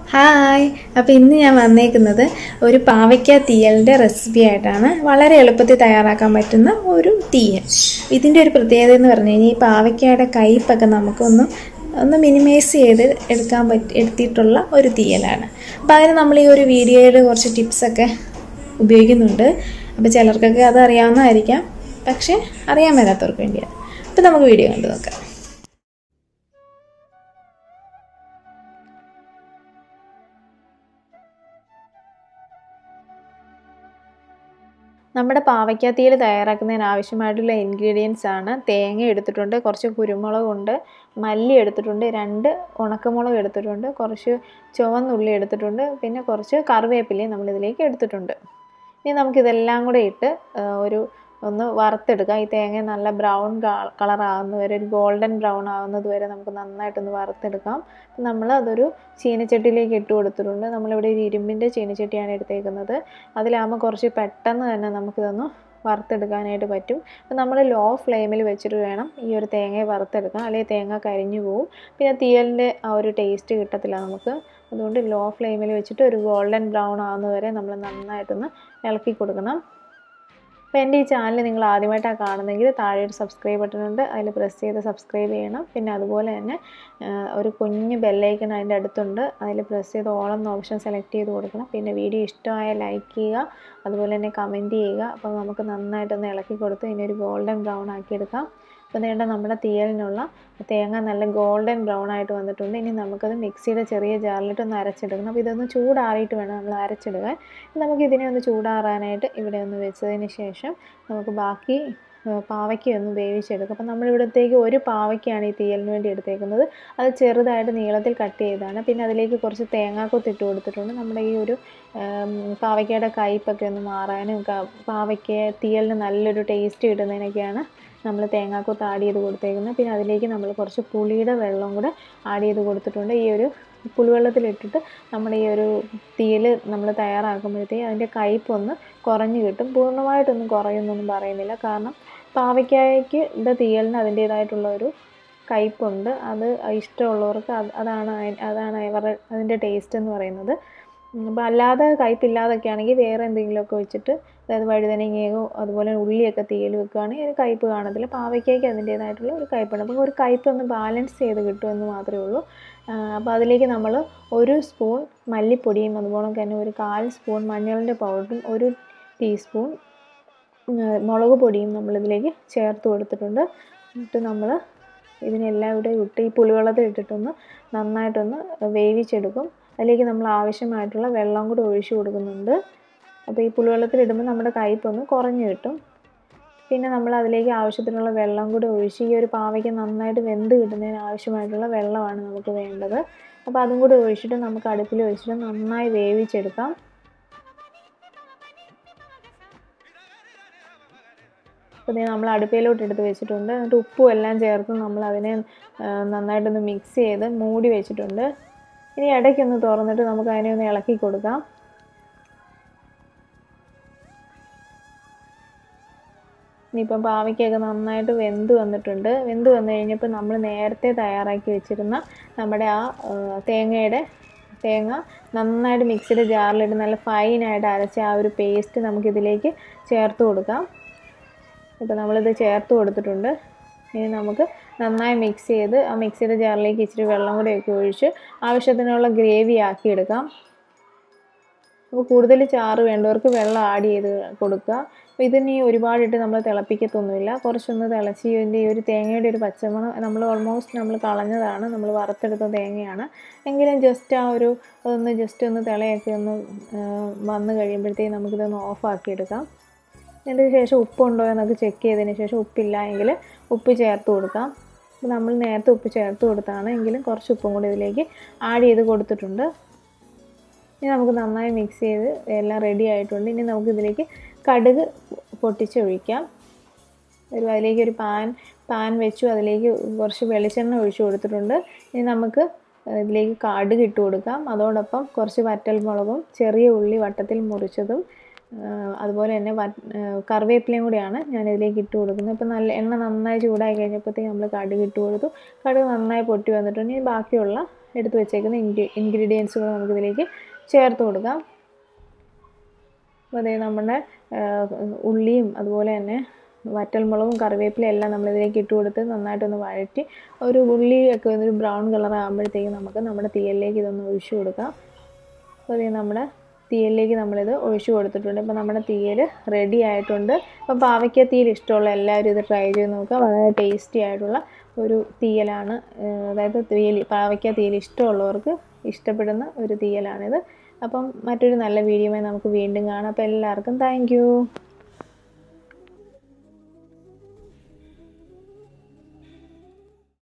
hi അപ്പോൾ ഇന്ന് ഞാൻ വന്നേക്കുന്നത് ഒരു പാവയ്ക്ക തീയലിൻ്റെ റെസിപ്പി ആയിട്ടാണ് വളരെ എളുപ്പത്തിൽ തയ്യാറാക്കാൻ പറ്റുന്ന ഒരു തീയൽ ഇതിൻ്റെ ഒരു പ്രത്യേകത എന്ന് പറഞ്ഞു കഴിഞ്ഞാൽ ഈ പാവയ്ക്കയുടെ കയ്പൊക്കെ നമുക്കൊന്ന് ഒന്ന് മിനിമൈസ് ചെയ്ത് എടുക്കാൻ പറ്റി എടുത്തിട്ടുള്ള ഒരു തീയലാണ് അപ്പോൾ അതിന് നമ്മൾ ഈ ഒരു വീഡിയോയുടെ കുറച്ച് ടിപ്സൊക്കെ ഉപയോഗിക്കുന്നുണ്ട് അപ്പോൾ ചിലർക്കൊക്കെ അത് അറിയാവുന്നതായിരിക്കാം പക്ഷേ അറിയാൻ മേലാത്തവർക്ക് വേണ്ടിയാണ് അപ്പോൾ നമുക്ക് വീഡിയോ കണ്ടു നോക്കാം നമ്മുടെ പാവയ്ക്കാത്തീയൽ തയ്യാറാക്കുന്നതിന് ആവശ്യമായിട്ടുള്ള ഇൻഗ്രീഡിയൻസ് ആണ് തേങ്ങ എടുത്തിട്ടുണ്ട് കുറച്ച് കുരുമുളകുണ്ട് മല്ലി എടുത്തിട്ടുണ്ട് രണ്ട് ഉണക്കമുളക് എടുത്തിട്ടുണ്ട് കുറച്ച് ചുവന്നുള്ളി എടുത്തിട്ടുണ്ട് പിന്നെ കുറച്ച് കറിവേപ്പിലയും നമ്മളിതിലേക്ക് എടുത്തിട്ടുണ്ട് ഇനി നമുക്കിതെല്ലാം കൂടെ ഇട്ട് ഒരു ഒന്ന് വറുത്തെടുക്കാം ഈ തേങ്ങ നല്ല ബ്രൗൺ കളർ ആകുന്ന വരെ ഒരു ഗോൾഡൻ ബ്രൗൺ ആകുന്നത് വരെ നമുക്ക് നന്നായിട്ടൊന്ന് വറുത്തെടുക്കാം നമ്മൾ അതൊരു ചീനച്ചട്ടിയിലേക്ക് ഇട്ട് കൊടുത്തിട്ടുണ്ട് നമ്മളിവിടെ ഒരു ഇരുമ്പിൻ്റെ ചീനച്ചട്ടിയാണ് എടുത്തേക്കുന്നത് അതിലാകുമ്പോൾ കുറച്ച് പെട്ടെന്ന് തന്നെ നമുക്കിതൊന്ന് വറുത്തെടുക്കാനായിട്ട് പറ്റും അപ്പം നമ്മൾ ലോ ഫ്ലെയിമിൽ വെച്ചിട്ട് വേണം ഈ ഒരു തേങ്ങയെ വറുത്തെടുക്കാം അല്ലെങ്കിൽ തേങ്ങ കരിഞ്ഞു പോവും പിന്നെ തീയലിൻ്റെ ആ ഒരു ടേസ്റ്റ് കിട്ടത്തില്ല നമുക്ക് അതുകൊണ്ട് ലോ ഫ്ലെയിമിൽ വെച്ചിട്ട് ഒരു ഗോൾഡൻ ബ്രൗൺ ആകുന്നവരെ നമ്മൾ നന്നായിട്ടൊന്ന് ഇളക്കി കൊടുക്കണം അപ്പോൾ എൻ്റെ ഈ ചാനൽ നിങ്ങൾ ആദ്യമായിട്ടാണ് കാണുന്നതെങ്കിൽ താഴെ ഒരു സബ്സ്ക്രൈബ് ബട്ടൺ ഉണ്ട് അതിൽ പ്രസ് ചെയ്ത് സബ്സ്ക്രൈബ് ചെയ്യണം പിന്നെ അതുപോലെ തന്നെ ഒരു കുഞ്ഞ് ബെല്ലൈക്കൺ അതിൻ്റെ അടുത്തുണ്ട് അതിൽ പ്രസ് ചെയ്ത് ഓൾ എന്ന ഓപ്ഷൻ സെലക്ട് ചെയ്ത് കൊടുക്കണം പിന്നെ വീഡിയോ ഇഷ്ടമായ ലൈക്ക് ചെയ്യുക അതുപോലെ തന്നെ കമൻറ്റ് ചെയ്യുക അപ്പോൾ നമുക്ക് നന്നായിട്ടൊന്ന് ഇളക്കി കൊടുത്ത് ഇനി ഒരു ഗോൾഡൻ ബ്രൗൺ ആക്കി എടുക്കാം അപ്പോൾ നേണ്ട നമ്മുടെ തീയലിനുള്ള തേങ്ങ നല്ല ഗോൾഡൻ ബ്രൗൺ ആയിട്ട് വന്നിട്ടുണ്ട് ഇനി നമുക്കത് മിക്സിയുടെ ചെറിയ ജാറിലിട്ട് ഒന്ന് അരച്ചെടുക്കണം അപ്പോൾ ഇതൊന്ന് ചൂടാറിയിട്ട് വേണം നമ്മൾ അരച്ചെടുക്കാൻ നമുക്ക് ഇതിനെ ഒന്ന് ചൂടാറാനായിട്ട് ഇവിടെ ഒന്ന് വെച്ചതിന് ശേഷം നമുക്ക് ബാക്കി പാവയ്ക്ക ഒന്ന് വേവിച്ചെടുക്കും അപ്പോൾ നമ്മളിവിടത്തേക്ക് ഒരു പാവയ്ക്കാണ് ഈ തീയലിന് വേണ്ടി എടുത്തേക്കുന്നത് അത് ചെറുതായിട്ട് നീളത്തിൽ കട്ട് ചെയ്താണ് പിന്നെ അതിലേക്ക് കുറച്ച് തേങ്ങാക്കൊത്ത് ഇട്ട് കൊടുത്തിട്ടുണ്ട് നമ്മുടെ ഈ ഒരു പാവയ്ക്കയുടെ കയ്പൊക്കെ ഒന്ന് മാറാനും പാവയ്ക്ക തീയലിന് നല്ലൊരു ടേസ്റ്റ് കിട്ടുന്നതിനൊക്കെയാണ് നമ്മൾ തേങ്ങാക്കൊത്ത് ആഡ് ചെയ്ത് കൊടുത്തേക്കുന്നത് പിന്നെ അതിലേക്ക് നമ്മൾ കുറച്ച് പുളിയുടെ വെള്ളം കൂടെ ആഡ് ചെയ്ത് കൊടുത്തിട്ടുണ്ട് ഈ ഒരു പുളിവെള്ളത്തിലിട്ടിട്ട് നമ്മുടെ ഈ ഒരു തീയൽ നമ്മൾ തയ്യാറാക്കുമ്പോഴത്തേക്ക് അതിൻ്റെ കയ്പൊന്ന് കുറഞ്ഞു കിട്ടും പൂർണ്ണമായിട്ടൊന്നും കുറയുന്നൊന്നും പറയുന്നില്ല കാരണം പാവയ്ക്കായ്ക്ക് ഇത് തീയലിന് അതിൻ്റേതായിട്ടുള്ള ഒരു കയ്പുണ്ട് അത് ഇഷ്ടമുള്ളവർക്ക് അതാണ് അതാണ് അവരുടെ അതിൻ്റെ ടേസ്റ്റ് എന്ന് പറയുന്നത് അപ്പോൾ അല്ലാതെ കയ്പില്ലാതൊക്കെ ആണെങ്കിൽ വേറെ എന്തെങ്കിലുമൊക്കെ വെച്ചിട്ട് അതായത് വഴുതനങ്ങയോ അതുപോലെ ഉള്ളിയൊക്കെ തീയൽ വെക്കുകയാണെങ്കിൽ ഒരു കയ്പ്പ് കാണത്തില്ല പാവയ്ക്കയ്ക്ക് അതിൻ്റേതായിട്ടുള്ള ഒരു കയ്പ്പുണ്ട് അപ്പോൾ ഒരു കയ്പ്പ് ഒന്ന് ബാലൻസ് ചെയ്ത് കിട്ടുമെന്ന് മാത്രമേ ഉള്ളൂ അപ്പോൾ അതിലേക്ക് നമ്മൾ ഒരു സ്പൂൺ മല്ലിപ്പൊടിയും അതുപോലെ തന്നെ ഒരു കാൽ സ്പൂൺ മഞ്ഞളിൻ്റെ പൗഡറും ഒരു ടീസ്പൂൺ മുളക് പൊടിയും നമ്മളിതിലേക്ക് ചേർത്ത് കൊടുത്തിട്ടുണ്ട് എന്നിട്ട് നമ്മൾ ഇതിനെല്ലാം ഇവിടെ ഇട്ട് ഈ പുളിവെള്ളത്തിൽ ഇട്ടിട്ടൊന്ന് നന്നായിട്ടൊന്ന് വേവിച്ചെടുക്കും അതിലേക്ക് നമ്മൾ ആവശ്യമായിട്ടുള്ള വെള്ളം കൂടി ഒഴിച്ചു കൊടുക്കുന്നുണ്ട് അപ്പോൾ ഈ പുളിവെള്ളത്തിൽ ഇടുമ്പോൾ നമ്മുടെ കയ്പൊന്ന് കുറഞ്ഞു കിട്ടും പിന്നെ നമ്മൾ അതിലേക്ക് ആവശ്യത്തിനുള്ള വെള്ളം കൂടി ഒഴിച്ച് ഈ ഒരു പാവയ്ക്ക് നന്നായിട്ട് വെന്ത് കിട്ടുന്നതിന് ആവശ്യമായിട്ടുള്ള വെള്ളമാണ് നമുക്ക് വേണ്ടത് അപ്പോൾ അതും കൂടി ഒഴിച്ചിട്ട് നമുക്ക് അടുപ്പിൽ വെച്ചിട്ട് നന്നായി വേവിച്ചെടുക്കാം അപ്പോൾ ഇത് നമ്മൾ അടുപ്പയിലോട്ട് എടുത്ത് വെച്ചിട്ടുണ്ട് എന്നിട്ട് ഉപ്പും എല്ലാം ചേർത്ത് നമ്മൾ അതിനെ നന്നായിട്ടൊന്ന് മിക്സ് ചെയ്ത് മൂടി വെച്ചിട്ടുണ്ട് ഇനി ഇടയ്ക്കൊന്ന് തുറന്നിട്ട് നമുക്ക് അതിനെ ഒന്ന് ഇളക്കി കൊടുക്കാം ഇനിയിപ്പം പാവയ്ക്കൊക്കെ നന്നായിട്ട് വെന്ത് വന്നിട്ടുണ്ട് വെന്ത് വന്നു കഴിഞ്ഞപ്പോൾ നമ്മൾ നേരത്തെ തയ്യാറാക്കി വെച്ചിരുന്ന നമ്മുടെ ആ തേങ്ങയുടെ തേങ്ങ നന്നായിട്ട് മിക്സിയുടെ ജാറിലിട്ട് നല്ല ഫൈനായിട്ട് അരച്ച ആ ഒരു പേസ്റ്റ് നമുക്കിതിലേക്ക് ചേർത്ത് കൊടുക്കാം ഇപ്പോൾ നമ്മളിത് ചേർത്ത് കൊടുത്തിട്ടുണ്ട് ഇനി നമുക്ക് നന്നായി മിക്സ് ചെയ്ത് ആ മിക്സിയുടെ ജാറിലേക്ക് ഇച്ചിരി വെള്ളം കൂടെയൊക്കെ ഒഴിച്ച് ആവശ്യത്തിനുള്ള ഗ്രേവി ആക്കി എടുക്കാം അപ്പോൾ കൂടുതൽ ചാറ് വേണ്ടവർക്ക് വെള്ളം ആഡ് ചെയ്ത് കൊടുക്കുക അപ്പോൾ ഇതിനി ഒരുപാടിട്ട് നമ്മൾ തിളപ്പിക്കത്തൊന്നുമില്ല കുറച്ചൊന്ന് തിളച്ച് ഇതിൻ്റെ ഈ ഒരു തേങ്ങയുടെ ഒരു പച്ചമണം നമ്മൾ ഓൾമോസ്റ്റ് നമ്മൾ കളഞ്ഞതാണ് നമ്മൾ വറുത്തെടുത്ത തേങ്ങയാണ് എങ്കിലും ജസ്റ്റ് ആ ഒരു അതൊന്ന് ജസ്റ്റ് ഒന്ന് തിളയൊക്കെ ഒന്ന് വന്ന് കഴിയുമ്പോഴത്തേക്ക് നമുക്കിതൊന്ന് ഓഫാക്കി എടുക്കാം അതിന് ശേഷം ഉപ്പുണ്ടോ എന്നൊക്കെ ചെക്ക് ചെയ്തതിന് ശേഷം ഉപ്പില്ല എങ്കിൽ ഉപ്പ് ചേർത്ത് കൊടുക്കാം അപ്പോൾ നമ്മൾ നേരത്തെ ഉപ്പ് ചേർത്ത് കൊടുത്താണ് എങ്കിലും കുറച്ച് ഉപ്പും കൂടി ഇതിലേക്ക് ആഡ് ചെയ്ത് കൊടുത്തിട്ടുണ്ട് ഇനി നമുക്ക് നന്നായി മിക്സ് ചെയ്ത് എല്ലാം റെഡി ആയിട്ടുണ്ട് ഇനി നമുക്ക് ഇതിലേക്ക് കടുക് പൊട്ടിച്ചൊഴിക്കാം ഒരു അതിലേക്ക് ഒരു പാൻ പാൻ വെച്ചു അതിലേക്ക് കുറച്ച് വെളിച്ചെണ്ണ ഒഴിച്ചു കൊടുത്തിട്ടുണ്ട് ഇനി നമുക്ക് ഇതിലേക്ക് കടുക് ഇട്ട് കൊടുക്കാം അതോടൊപ്പം കുറച്ച് വറ്റൽ മുളകും ചെറിയ ഉള്ളി വട്ടത്തിൽ മുറിച്ചതും അതുപോലെ തന്നെ വ കറിവേപ്പിലയും കൂടിയാണ് ഞാൻ ഇതിലേക്ക് ഇട്ട് കൊടുക്കുന്നത് ഇപ്പം നല്ല എണ്ണ നന്നായി ചൂടായി കഴിഞ്ഞപ്പോഴത്തേക്ക് നമ്മൾ കടുക് ഇട്ട് കൊടുത്തു കടുക് നന്നായി പൊട്ടി വന്നിട്ടുണ്ട് ഇനി ബാക്കിയുള്ള എടുത്ത് വെച്ചേക്കുന്ന ഇൻഗ്രീ ഇൻഗ്രീഡിയൻസുകൾ നമുക്കിതിലേക്ക് ചേർത്ത് കൊടുക്കാം അപ്പോൾ അതേ നമ്മുടെ ഉള്ളിയും അതുപോലെ തന്നെ വറ്റൽമുളകും കറിവേപ്പിലയും എല്ലാം നമ്മളിതിലേക്ക് ഇട്ട് കൊടുത്ത് നന്നായിട്ടൊന്ന് വഴറ്റി ഒരു ഉള്ളിയൊക്കെ ഒരു ബ്രൗൺ കളർ ആകുമ്പോഴത്തേക്കും നമുക്ക് നമ്മുടെ തീയലിലേക്ക് ഇതൊന്ന് ഒഴിച്ചു കൊടുക്കാം അപ്പോൾ അതേ നമ്മുടെ തീയലിലേക്ക് നമ്മളിത് ഒഴിച്ചു കൊടുത്തിട്ടുണ്ട് ഇപ്പോൾ നമ്മുടെ തീയൽ റെഡി ആയിട്ടുണ്ട് അപ്പോൾ പാവയ്ക്ക തീയൽ ഇഷ്ടമുള്ള എല്ലാവരും ഇത് ട്രൈ ചെയ്ത് നോക്കുക വളരെ ടേസ്റ്റി ആയിട്ടുള്ള ഒരു തീയലാണ് അതായത് തീയൽ പാവയ്ക്ക തീയൽ ഇഷ്ടമുള്ളവർക്ക് ഇഷ്ടപ്പെടുന്ന ഒരു തീയലാണിത് അപ്പം മറ്റൊരു നല്ല വീഡിയോയുമായി നമുക്ക് വീണ്ടും കാണാം അപ്പോൾ എല്ലാവർക്കും താങ്ക്